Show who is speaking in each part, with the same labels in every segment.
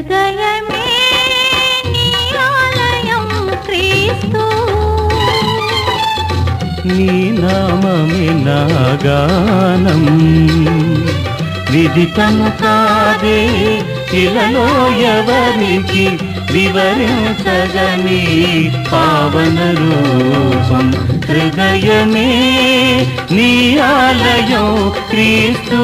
Speaker 1: హృదయమే నీ ఆలయం క్రీస్తు
Speaker 2: నీ నామమే నా గానం విదితము కాదే ఇలలో ఎవరికి వివరించగని పావన రూపం హృదయమే నీ ఆలయం క్రీస్తు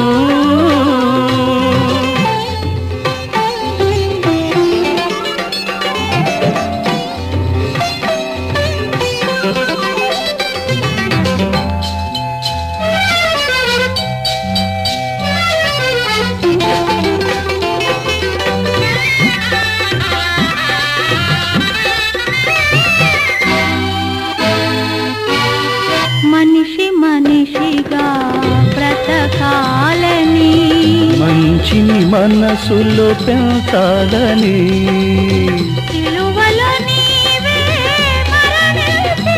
Speaker 1: మనిషి మనిషిగా బ్రతకాలని
Speaker 2: మంచిని మనసులో పెంచాలని
Speaker 1: సిలువలో నీవే మరణించి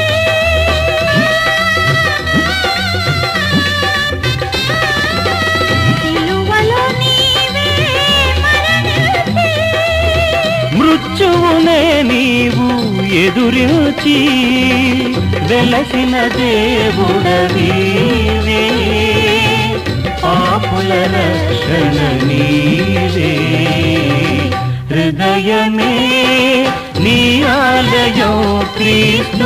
Speaker 1: సిలువలో నీవే మరణించి
Speaker 2: మృత్యువునే నీవు ఎదురించి వెలసిన దేవుడవీవే పాపుల రక్షణ నీవే హృదయమే నీ ఆలయం క్రీస్తు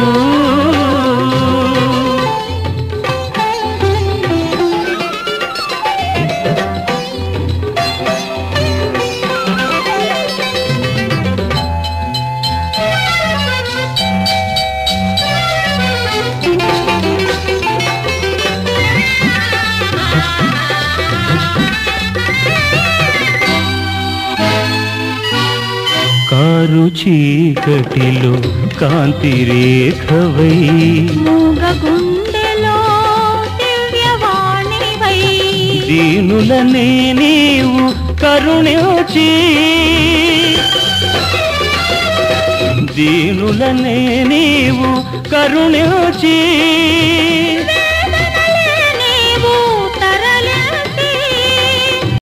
Speaker 2: కారు చీకటిలో కాంతి రేఖవై
Speaker 1: మూగ గుండెలో దివ్యవాణివై
Speaker 2: దీనులనే నీవు కరుణించి దీనులనే నీవు కరుణించి